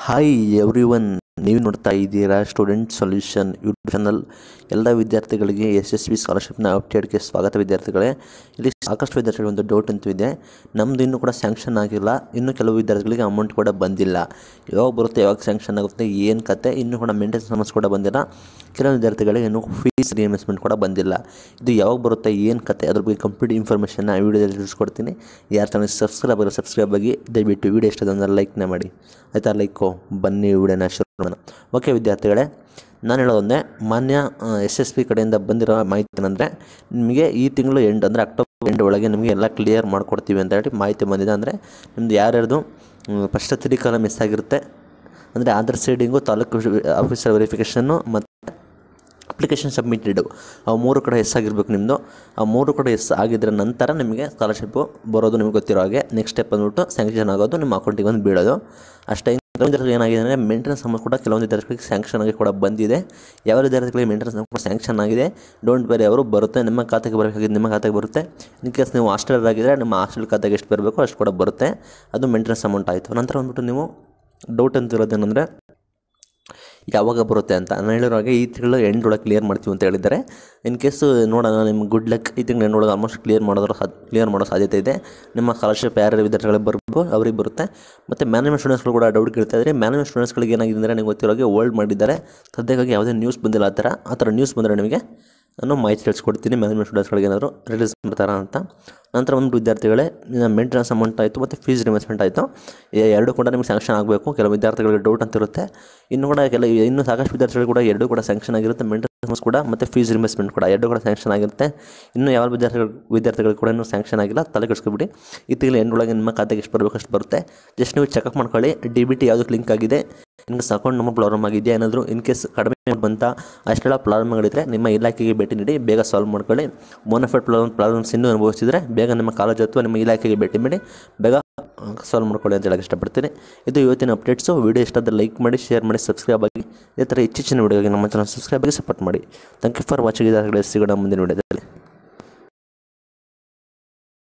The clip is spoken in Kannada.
ಹಾಯ್ ಎವ್ರಿ ಒನ್ ನೀವು ನೋಡ್ತಾ ಇದ್ದೀರಾ ಸ್ಟೂಡೆಂಟ್ ಸೊಲ್ಯೂಷನ್ ಯೂಟ್ಯೂಬ್ ಚಾನಲ್ ಎಲ್ಲ ವಿದ್ಯಾರ್ಥಿಗಳಿಗೆ ಎಸ್ ಎಸ್ ಬಿ ಸ್ಕಾಲರ್ಶಿಪ್ನ ಅಪ್ಡೇಟ್ಗೆ ಸ್ವಾಗತ ವಿದ್ಯಾರ್ಥಿಗಳೇ ಇಲ್ಲಿ ಸಾಕಷ್ಟು ವಿದ್ಯಾರ್ಥಿಗಳಿಗೆ ಒಂದು ಡೌಟ್ ಅಂತೂ ಇದೆ ನಮ್ಮದು ಇನ್ನೂ ಕೂಡ ಸ್ಯಾಂಕ್ಷನ್ ಆಗಿಲ್ಲ ಇನ್ನು ಕೆಲವು ವಿದ್ಯಾರ್ಥಿಗಳಿಗೆ ಅಮೌಂಟ್ ಕೂಡ ಬಂದಿಲ್ಲ ಯಾವಾಗ ಬರುತ್ತೆ ಯಾವಾಗ ಸ್ಯಾಂಕ್ಷನ್ ಆಗುತ್ತೆ ಏನು ಕತೆ ಇನ್ನೂ ಕೂಡ ಮೇಂಟೆನೆನ್ಸ್ ಸಮಸ್ಯೆ ಕೂಡ ಬಂದಿಲ್ಲ ಕೆಲವು ವಿದ್ಯಾರ್ಥಿಗಳಿಗೆ ಇನ್ನೂ ಫೀಸ್ ರಿಯನ್ವೆಸ್ಟ್ಮೆಂಟ್ ಕೂಡ ಬಂದಿಲ್ಲ ಇದು ಯಾವಾಗ ಬರುತ್ತೆ ಏನು ಕತೆ ಅದ್ರ ಬಗ್ಗೆ ಕಂಪ್ಲೀಟ್ ಇನ್ಫಾರ್ಮೇಷನ್ನ ವಿಡಿಯೋದಲ್ಲಿ ತಿಳಿಸ್ಕೊಡ್ತೀನಿ ಯಾರು ಚಾನಲ್ ಸಬ್ಸ್ಕ್ರೈಬ್ ಆಗಿರೋ ಸಬ್ಸ್ಕ್ರೈಬ್ ಆಗಿ ದಯವಿಟ್ಟು ವಿಡಿಯೋ ಇಷ್ಟ ಅಂದರೆ ಲೈಕ್ನ ಮಾಡಿ ಆಯಿತಾ ಲೈಕು ಬನ್ನಿ ವಿಡಿಯೋನ ಶುರು ಮಾಡೋಣ ಓಕೆ ವಿದ್ಯಾರ್ಥಿಗಳೇ ನಾನು ಹೇಳೋದೊಂದೇ ಮಾನ್ಯ ಎಸ್ ಎಸ್ ಪಿ ಕಡೆಯಿಂದ ಬಂದಿರೋ ಮಾಹಿತಿ ಏನಂದರೆ ನಿಮಗೆ ಈ ತಿಂಗಳು ಎಂಡ್ ಅಂದರೆ ಅಕ್ಟೋಬರ್ ಎಂಡ್ ಒಳಗೆ ನಿಮಗೆ ಎಲ್ಲ ಕ್ಲಿಯರ್ ಮಾಡಿಕೊಡ್ತೀವಿ ಅಂತ ಹೇಳಿ ಮಾಹಿತಿ ಬಂದಿದೆ ಅಂದರೆ ನಿಮ್ಮದು ಯಾರ್ಯಾರ್ದು ಫಸ್ಟ್ ತ್ರೀ ಕಾಲ ಮಿಸ್ ಆಗಿರುತ್ತೆ ಅಂದರೆ ಆಧಾರ್ ಸೀಡಿಂಗು ತಾಲೂಕು ಆಫೀಸರ್ ವೆರಿಫಿಕೇಷನ್ನು ಮತ್ತು ಅಪ್ಲಿಕೇಶನ್ ಸಬ್ಮಿಟೆಡು ಆ ಮೂರು ಕಡೆ ಎಸ್ ಆಗಿರ್ಬೇಕು ನಿಮ್ಮದು ಆ ಮೂರು ಕಡೆ ಎಸ್ ಆಗಿದ್ರ ನಂತರ ನಿಮಗೆ ಸ್ಕಾಲರ್ಶಿಪ್ಪು ಬರೋದು ನಿಮಗೆ ಗೊತ್ತಿರೋ ಹಾಗೆ ನೆಕ್ಸ್ಟ್ ಸ್ಟೆಪ್ ಬಂದ್ಬಿಟ್ಟು ಸ್ಯಾಂಕ್ಷನ್ ಆಗೋದು ನಿಮ್ಮ ಅಕೌಂಟಿಗೆ ಬಂದು ಬೀಳೋದು ಅಷ್ಟೇ ಕೆಲವೊಂದು ವಿದ್ಯಾರ್ಥಿಗಳು ಏನಾಗಿದೆ ಅಂದರೆ ಮೇಂಟೆನೆನ್ಸ್ ಅಮೌಂಟ್ ಕೂಡ ಕೆಲವೊಂದು ವಿದ್ಯಾರ್ಥಿಗಳಿಗೆ ಸ್ಯಾಂಕ್ಷನ್ ಆಗಿ ಕೂಡ ಬಂದಿದೆ ಯಾವ ವಿದ್ಯಾರ್ಥಿಗಳಿಗೆ ಮೇಂಟೆನೆನ್ಸ್ ಅಮೌಂಟ್ ಕೂಡ ಸ್ಯಾಂಕ್ಷನ್ ಆಗಿದೆ ಡೋಂಟ್ ಬೇರೆ ಅವರು ಬರುತ್ತೆ ನಿಮ್ಮ ಖಾತೆಗೆ ಬರಬೇಕಾಗಿದೆ ನಿಮ್ಮ ಖಾತೆಗೆ ಬರುತ್ತೆ ಇನ್ ಕೇಸ್ ನೀವು ಹಾಸ್ಟೆಲ್ ಆಗಿದ್ದರೆ ನಿಮ್ಮ ಹಾಸ್ಟೆಲ್ ಖಾತೆಗೆ ಎಷ್ಟು ಬರಬೇಕು ಅಷ್ಟು ಕೂಡ ಬರುತ್ತೆ ಅದು ಮೇಂಟೆನೆನ್ಸ್ ಅಮೌಂಟ್ ಆಯಿತು ನಂತರ ಬಂದ್ಬಿಟ್ಟು ನೀವು ಡೌಟ್ ಅಂತಿರೋದೇನೆಂದರೆ ಯಾವಾಗ ಬರುತ್ತೆ ಅಂತ ನಾನು ಹೇಳಿರೋ ಹಾಗೆ ಈ ತಿಂಗಳು ಎಂಡ್ ಒಳಗೆ ಕ್ಲಿಯರ್ ಮಾಡ್ತೀವಿ ಅಂತ ಹೇಳಿದ್ದಾರೆ ಇನ್ ಕೇಸು ನೋಡೋಣ ನಿಮ್ಮ ಗುಡ್ ಲಕ್ ಈ ತಿಂಗಳು ಎಂಡ್ ಒಳಗೆ ಆಲ್ಮೋಸ್ಟ್ ಕ್ಲಿಯರ್ ಮಾಡೋದ್ರ ಸಾ ಕ್ಲಿಯರ್ ಮಾಡೋ ಸಾಧ್ಯತೆ ಇದೆ ನಿಮ್ಮ ಸ್ಕಾಲರ್ಶಿಪ್ ಯಾರ್ಯಾರು ವಿದ್ಯಾರ್ಥಿಗಳಿಗೆ ಬರಬೇಕು ಅವ್ರಿಗೆ ಬರುತ್ತೆ ಮತ್ತು ಮ್ಯಾನೇಜ್ಮೆಂಟ್ ಸ್ಟೂಡೆಂಟ್ಸ್ಗಳು ಕೂಡ ಡೌಟ್ ಕೇಳ್ತಾ ಇದ್ದಾರೆ ಮ್ಯಾನೇಜ್ಮೆಂಟ್ ಸ್ಟೂಡೆಂಟ್ಸ್ಗಳಿಗೆ ಏನಾಗಿದೆ ಅಂದರೆ ನಿಮಗೆ ಗೊತ್ತಿರೋ ಹಾಗೆ ಓಲ್ಡ್ ಮಾಡಿದ್ದಾರೆ ಸದ್ಯಕ್ಕಾಗಿ ಯಾವುದೇ ನ್ಯೂಸ್ ಬಂದಿಲ್ಲ ಆ ಥರ ಆ ಥರ ನ್ಯೂಸ್ ಬಂದರೆ ನಿಮಗೆ ನಾನು ಮಾಹಿತಿ ತಿಳಿಸ್ಕೊಡ್ತೀನಿ ಮ್ಯಾನೇಜ್ಮೆಂಟ್ ಸ್ಟೂಡೆಂಟ್ಸ್ಗಳಿಗೆ ಏನಾದರೂ ರಿಲೀಸ್ ಮಾಡ್ತಾರಾ ಅಂತ ನಂತರ ಒಂದು ವಿದ್ಯಾರ್ಥಿಗಳೇ ಮೇಂಟೆನೆನ್ಸ್ ಅಮೌಂಟ್ ಆಯಿತು ಮತ್ತು ಫೀಸ್ ರಿಮೆನ್ಸ್ಮೆಂಟ್ ಆಯಿತು ಎರಡು ಕೂಡ ನಿಮಗೆ ಸ್ಯಾಂಕ್ಷನ್ ಆಗಬೇಕು ಕೆಲವು ವಿದ್ಯಾರ್ಥಿಗಳಿಗೆ ಡೌಟ್ ಅಂತ ಇರುತ್ತೆ ಇನ್ನು ಕೂಡ ಕೆಲ ಇನ್ನೂ ಸಾಕಷ್ಟು ವಿದ್ಯಾರ್ಥಿಗಳು ಕೂಡ ಎರಡು ಕೂಡ ಸ್ಯಾಂಕ್ಷನ್ ಆಗಿರುತ್ತೆ ಮೇಂಟೆನೆನ್ಸ್ ಕೂಡ ಮತ್ತು ಫೀಸ್ ರಿಮೆನ್ಸ್ಮೆಂಟ್ ಕೂಡ ಎರಡು ಕೂಡ ಸ್ಯಾಂಕ್ಷನ್ ಆಗಿರುತ್ತೆ ಇನ್ನು ಯಾವ ವಿದ್ಯಾರ್ಥಿಗಳು ವಿದ್ಯಾರ್ಥಿಗಳು ಕೂಡ ಇನ್ನೂ ಸ್ಯಾಂಕ್ಷನ್ ಆಗಿಲ್ಲ ತಲೆ ಕೆಡಿಸ್ಕೊಬಿಡಿ ಈ ತಿಂಗಳು ಎಂಡ್ ಒಳಗೆ ನಿಮ್ಮ ಖಾತೆಗೆ ಎಷ್ಟು ಬರಬೇಕು ಅಷ್ಟು ಬರುತ್ತೆ ಜಸ್ಟ್ ನೀವು ಚೆಕಪ್ ಮಾಡ್ಕೊಳ್ಳಿ ಡಿ ಬಿ ಟಿ ಯಾವುದಕ್ಕೆ ಲಿಂಕ್ ಆಗಿದೆ in case account number problem ಆಗಿದೆಯಾ ಏನಾದರೂ ಇನ್ ಕೇಸ್ ಕಡಿಮೆ ಬಂತ ಅಷ್ಟೆಲ್ಲ ಪ್ರಾಬ್ಲಮ್ಗಳಿದ್ರೆ ನಿಮ್ಮ ಇಲಾಖೆಗೆ ಭೇಟಿ ನೀಡಿ ಬೇಗ ಸಾಲ್ವ್ ಮಾಡ್ಕೊಳ್ಳಿ ಬೋನಫೈಡ್ ಪ್ರಾಬ್ಲಮ್ ಪ್ರಾಬ್ಲಮ್ಸ್ ಇನ್ನೂ ಅನುಭವಿಸಿದರೆ ಬೇಗ ನಿಮ್ಮ ಕಾಲೇಜ್ ಅಥವಾ ನಿಮ್ಮ ಇಲಾಖೆಗೆ ಭೇಟಿ ನೀಡಿ ಬೇಗ ಸಾಲ್ವ್ ಮಾಡ್ಕೊಳ್ಳಿ ಅಂತ ಹೇಳಕ್ಕೆ ಇಷ್ಟಪಡ್ತೀನಿ ಇದು ಇವತ್ತಿನ ಅಪ್ಡೇಟ್ಸು ವಿಡಿಯೋ ಇಷ್ಟ ಆದರೆ ಲೈಕ್ ಮಾಡಿ ಶೇರ್ ಮಾಡಿ ಸಬ್ಸ್ಕ್ರೈಬ್ ಆಗಿ ಇದೇ ಥರ ಹೆಚ್ಚಿನ ವಿಡಿಯೋಗೆ ನಮ್ಮ ಚಾನಲ್ ಸಬ್ಸ್ಕ್ರೈಬ್ ಆಗಿ ಸಪೋರ್ಟ್ ಮಾಡಿ ಥ್ಯಾಂಕ್ ಯು ಫಾರ್ ವಾಚಿಂಗ್ ಇದಾಗಲೇ ಸಿಗೋಣ ಮುಂದಿನ ವಿಡಿಯೋದಲ್ಲಿ